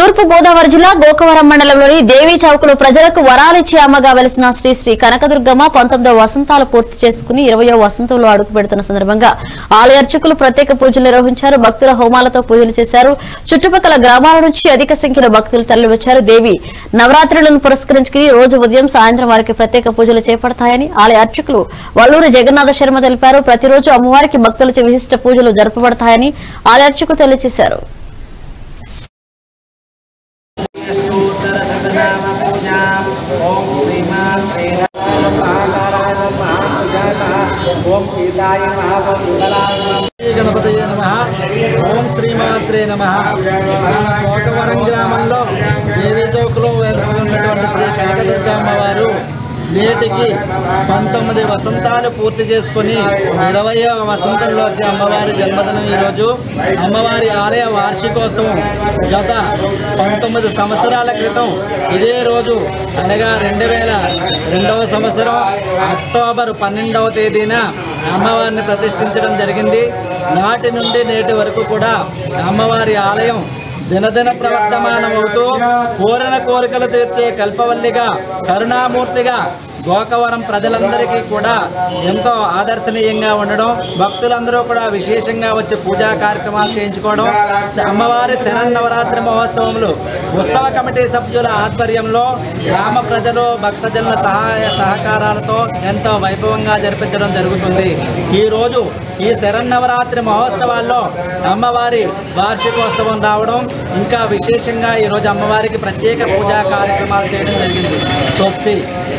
తూర్పు గోదావరి జిల్లా గోకవరం మండలంలోని దేవీ చౌక్ లో ప్రజలకు వరాలిచ్చి అమ్మగా వెలిసిన శ్రీ శ్రీ కనకదుర్గమ్మ పంతొమ్మిదో వసంతాలు పూర్తి చేసుకుని ఇరవయో వసంతంలో అడుగు పెడుతున్న సందర్భంగా ఆలయ అర్చకులు ప్రత్యేక పూజలు నిర్వహించారు భక్తుల హోమాలతో పూజలు చేశారు చుట్టుపక్కల గ్రామాల నుంచి అధిక సంఖ్యలో భక్తులు తరలివచ్చారు దేవి నవరాత్రులను పురస్కరించుకుని రోజు ఉదయం సాయంత్రం వారికి ప్రత్యేక పూజలు చేపడతాయని ఆలయ అర్చకులు వల్లూరి జగన్నాథ శర్మ తెలిపారు ప్రతిరోజు అమ్మవారికి భక్తులచే విశిష్ట పూజలు జరపబడతాయని ఆలయ అర్చకులు తెలియజేశారు ఓం శ్రీమాత్రే ఓం పీతాయ నమ ఓం యుగలాయ నమ శ్రీ గణపతయ నమ ఓం శ్రీమాత్రే నమ కోటవరం గ్రామంలో దేవీ చౌక్లో వెలిసి ఉన్నటువంటి శ్రీ కనకదుర్గమ్మ వారు నేటికి పంతొమ్మిది వసంతాలు పూర్తి చేసుకొని ఇరవయో వసంతంలోకి అమ్మవారి జన్మదినం ఈరోజు అమ్మవారి ఆలయ వార్షికోత్సవం గత పంతొమ్మిది సంవత్సరాల క్రితం ఇదే రోజు అనగా రెండు వేల రెండవ సంవత్సరం అక్టోబర్ పన్నెండవ తేదీన అమ్మవారిని ప్రతిష్ఠించడం జరిగింది నాటి నుండి నేటి వరకు కూడా అమ్మవారి ఆలయం దినదిన ప్రవర్తమానమవుతూ కోరిన కోరికలు తీర్చే కల్పవల్లిగా కరుణామూర్తిగా గోకవరం ప్రజలందరికీ కూడా ఎంతో ఆదర్శనీయంగా ఉండడం భక్తులందరూ కూడా విశేషంగా వచ్చి పూజా కార్యక్రమాలు చేయించుకోవడం స- అమ్మవారి శరన్నవరాత్రి మహోత్సవములు ఉత్సవ కమిటీ సభ్యుల ఆధ్వర్యంలో గ్రామ ప్రజలు భక్తజనుల సహాయ సహకారాలతో ఎంతో వైభవంగా జరిపించడం జరుగుతుంది ఈరోజు ఈ శరన్నవరాత్రి మహోత్సవాల్లో అమ్మవారి వార్షికోత్సవం రావడం ఇంకా విశేషంగా ఈరోజు అమ్మవారికి ప్రత్యేక పూజా కార్యక్రమాలు చేయడం జరిగింది స్వస్తి